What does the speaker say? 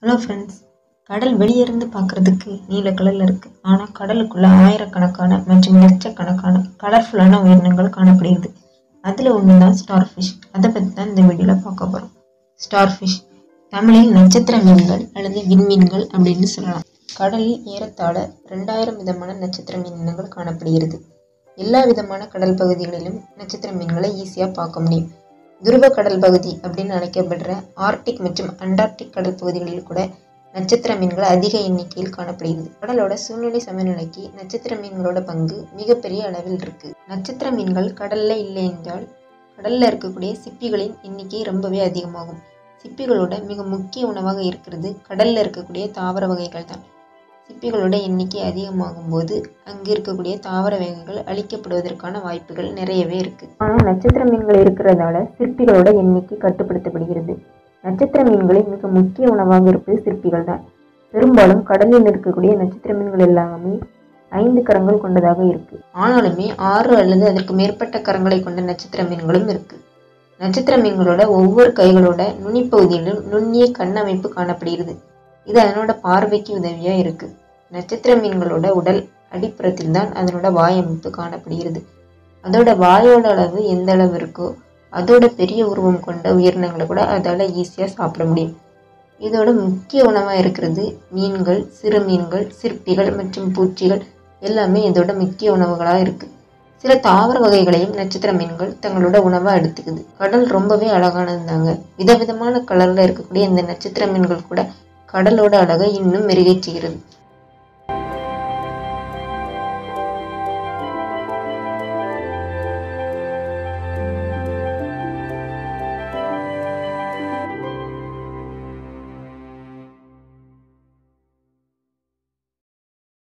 hello friends கடல் வெளியே இருந்து பார்க்குறதுக்கு நீல கலரில் இருக்குது ஆனால் கடலுக்குள்ள ஆயிரக்கணக்கான மற்றும் லட்சக்கணக்கான கலர்ஃபுல்லான உயிரினங்கள் காணப்படுகிறது அதில் ஒன்று தான் ஸ்டார் ஃபிஷ் அதை பற்றி தான் இந்த வீடியோவில் பார்க்க போகிறோம் ஸ்டார் ஃபிஷ் தமிழில் நட்சத்திர மீன்கள் அல்லது விண்மீன்கள் அப்படின்னு சொல்லலாம் கடலில் ஏறத்தாழ ரெண்டாயிரம் விதமான நட்சத்திர மீன் இனங்கள் காணப்படுகிறது எல்லா விதமான கடல் பகுதிகளிலும் நட்சத்திர மீன்களை ஈஸியாக பார்க்க முடியும் துருவ கடல் பகுதி அப்படின்னு அழைக்கப்படுற ஆர்டிக் மற்றும் அண்டார்டிக் கடல் பகுதிகளில் கூட நட்சத்திர மீன்கள் அதிக எண்ணிக்கையில் காணப்படுகிறது கடலோட சூழ்நிலை சமநிலைக்கு நட்சத்திர மீன்களோட பங்கு மிகப்பெரிய அளவில் இருக்கு நட்சத்திர மீன்கள் கடல்ல இல்லை என்றால் கடல்ல இருக்கக்கூடிய சிப்பிகளின் எண்ணிக்கை ரொம்பவே அதிகமாகும் சிப்பிகளோட மிக முக்கிய உணவாக இருக்கிறது கடல்ல இருக்கக்கூடிய தாவர வகைகள் தான் சிப்பிகளோட எண்ணிக்கை அதிகமாகும் போது அங்கு இருக்கக்கூடிய தாவர வகைகள் அழிக்கப்படுவதற்கான வாய்ப்புகள் நிறையவே இருக்கு ஆனால் நட்சத்திர மீன்கள் இருக்கிறதால சிற்பிகளோட எண்ணிக்கை கட்டுப்படுத்தப்படுகிறது நட்சத்திர மீன்களின் மிக முக்கிய உணவாக இருப்பது சிற்பிகள் தான் பெரும்பாலும் கடலில் இருக்கக்கூடிய நட்சத்திர மீன்கள் எல்லாமே ஐந்து கரங்கள் கொண்டதாக இருக்கு ஆனாலுமே ஆறு அல்லது அதற்கு மேற்பட்ட கரங்களை கொண்ட நட்சத்திர மீன்களும் இருக்கு நட்சத்திர மீன்களோட ஒவ்வொரு கைகளோட நுனிப்பகுதியிலும் நுண்ணிய கண்ணமைப்பு காணப்படுகிறது இது அதனோட பார்வைக்கு உதவியா இருக்கு நட்சத்திர மீன்களோட உடல் அடிப்புறத்தில் தான் அதனோட வாய் அமைப்பு காணப்படுகிறது அதோட வாயோட அளவு எந்த அளவு இருக்கோ அதோட பெரிய உருவம் கொண்ட உயிரினங்களை கூட அதால் ஈஸியாக சாப்பிட முடியும் இதோட முக்கிய உணவாக இருக்கிறது மீன்கள் சிறு மீன்கள் சிற்பிகள் மற்றும் பூச்சிகள் எல்லாமே இதோட முக்கிய உணவுகளாக இருக்குது சில தாவர வகைகளையும் நட்சத்திர மீன்கள் தங்களோட உணவாக எடுத்துக்குது கடல் ரொம்பவே அழகானது தாங்க விதவிதமான கலரில் இருக்கக்கூடிய இந்த நட்சத்திர மீன்கள் கூட கடலோட அழகை இன்னும் மெருகேற்றுகிறது